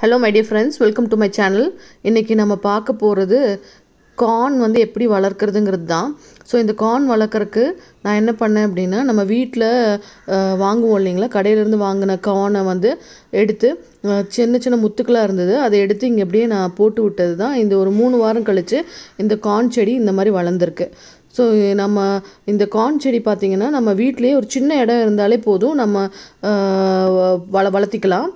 hello my dear friends welcome to my channel இன்றைக்கி நம்ம பார்க்க போகிறது கார்ன் வந்து எப்படி வளர்க்குறதுங்கிறது தான் ஸோ இந்த கார்ன் வளர்க்குறக்கு நான் என்ன பண்ணேன் அப்படின்னா நம்ம வீட்டில் வாங்குவோம் இல்லைங்களா கடையிலேருந்து வாங்கின கார்னை வந்து எடுத்து அஹ், சின்ன சின்ன முத்துக்களாக இருந்தது அதை எடுத்து இங்கே அப்படியே நான் போட்டு விட்டது தான் இந்த ஒரு மூணு வாரம் கழித்து இந்த கார்ன் செடி இந்த மாதிரி வளர்ந்துருக்கு ஸோ நம்ம இந்த கார்ன் செடி பார்த்திங்கன்னா நம்ம வீட்லேயே ஒரு சின்ன இடம் இருந்தாலே போதும் நம்ம அஹ், வள வளர்த்திக்கலாம்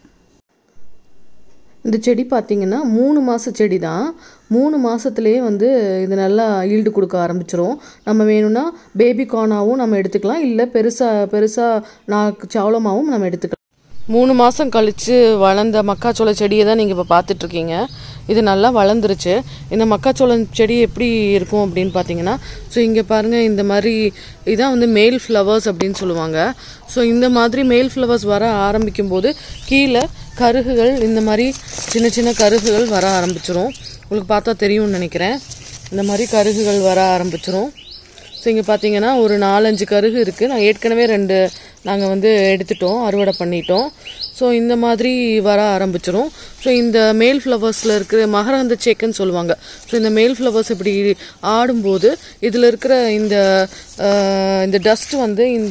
இந்த செடி பார்த்திங்கன்னா மூணு மாத செடி தான் மூணு மாதத்துலேயே வந்து இது நல்லா ஈல்டு கொடுக்க ஆரம்பிச்சிரும் நம்ம வேணும்னா பேபி கார்னாகவும் நம்ம எடுத்துக்கலாம் இல்லை பெருசாக பெருசாக நாக்கு சவளமாகவும் நம்ம எடுத்துக்கலாம் மூணு மாதம் கழித்து வளர்ந்த மக்காச்சோள செடியை தான் நீங்கள் இப்போ பார்த்துட்ருக்கீங்க இது நல்லா வளர்ந்துருச்சு இந்த மக்காச்சோளம் செடி எப்படி இருக்கும் அப்படின்னு பார்த்தீங்கன்னா ஸோ இங்கே பாருங்கள் இந்த மாதிரி இதான் வந்து மேல் ஃப்ளவர்ஸ் அப்படின்னு சொல்லுவாங்க ஸோ இந்த மாதிரி மேல் ஃப்ளவர்ஸ் வர ஆரம்பிக்கும் போது கீழே கருகுகள் இந்த மாதிரி சின்ன சின்ன கருகுகள் வர ஆரம்பிச்சிரும் உங்களுக்கு பார்த்தா தெரியும்னு நினைக்கிறேன் இந்த மாதிரி கருகுகள் வர ஆரம்பிச்சிரும் ஸோ இங்கே பார்த்தீங்கன்னா ஒரு நாலஞ்சு கருகு இருக்குது நான் ஏற்கனவே ரெண்டு நாங்கள் வந்து எடுத்துட்டோம் அறுவடை பண்ணிட்டோம் ஸோ இந்த மாதிரி வர ஆரம்பிச்சிரும் ஸோ இந்த மேல் ஃப்ளவர்ஸில் இருக்கிற மகரந்த சேக்குன்னு சொல்லுவாங்க ஸோ இந்த மேல் ஃப்ளவர்ஸ் இப்படி ஆடும்போது இதில் இருக்கிற இந்த அஹ், இந்த டஸ்ட் வந்து இந்த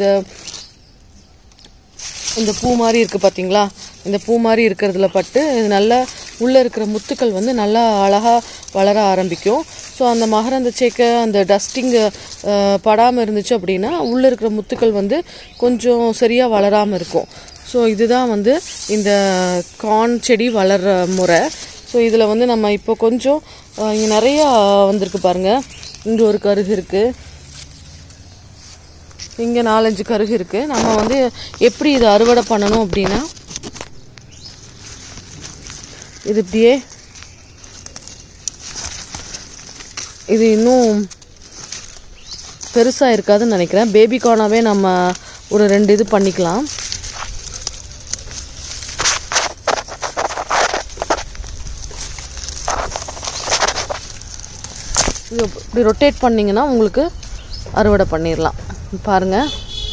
இந்த பூ மாதிரி இருக்குது பார்த்தீங்களா இந்த பூ மாதிரி இருக்கிறதுல பட்டு இது நல்லா உள்ளே இருக்கிற முத்துக்கள் வந்து நல்லா அழகாக வளர ஆரம்பிக்கும் ஸோ அந்த மகரந்த சேக்கை அந்த டஸ்டிங்கு படாமல் இருந்துச்சு அப்படின்னா உள்ளே இருக்கிற முத்துக்கள் வந்து கொஞ்சம் சரியாக வளராமல் இருக்கும் ஸோ இதுதான் வந்து இந்த கார்ன் செடி வளர்கிற முறை ஸோ இதில் வந்து நம்ம இப்போ கொஞ்சம் இங்கே நிறையா வந்திருக்கு பாருங்கள் இங்கே ஒரு கருகு இருக்குது இங்கே நாலஞ்சு கருகு இருக்குது நம்ம வந்து எப்படி இதை அறுவடை பண்ணணும் அப்படின்னா இது இப்படியே இது இன்னும் பெருசாக இருக்காதுன்னு நினைக்கிறேன் பேபி கார்னாவே நம்ம ஒரு ரெண்டு இது பண்ணிக்கலாம் இது இப்படி ரொட்டேட் பண்ணிங்கன்னா உங்களுக்கு அறுவடை பண்ணிடலாம் பாருங்கள்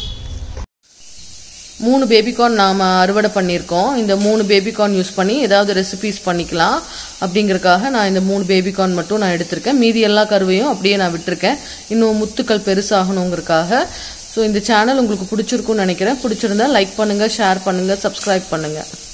மூணு பேபிகார்ன் நாம் அறுவடை பண்ணியிருக்கோம் இந்த மூணு பேபிகார்ன் யூஸ் பண்ணி ஏதாவது ரெசிபீஸ் பண்ணிக்கலாம் அப்படிங்கறக்காக நான் இந்த மூணு பேபிகார்ன் மட்டும் நான் எடுத்திருக்கேன் மீதி எல்லா கருவையும் அப்படியே நான் விட்டுருக்கேன் இன்னும் முத்துக்கள் பெருசாகணுங்கிறதுக்காக ஸோ இந்த சேனல் உங்களுக்கு பிடிச்சிருக்கும்னு நினைக்கிறேன் பிடிச்சிருந்தா லைக் பண்ணுங்கள் ஷேர் பண்ணுங்கள் சப்ஸ்கிரைப் பண்ணுங்கள்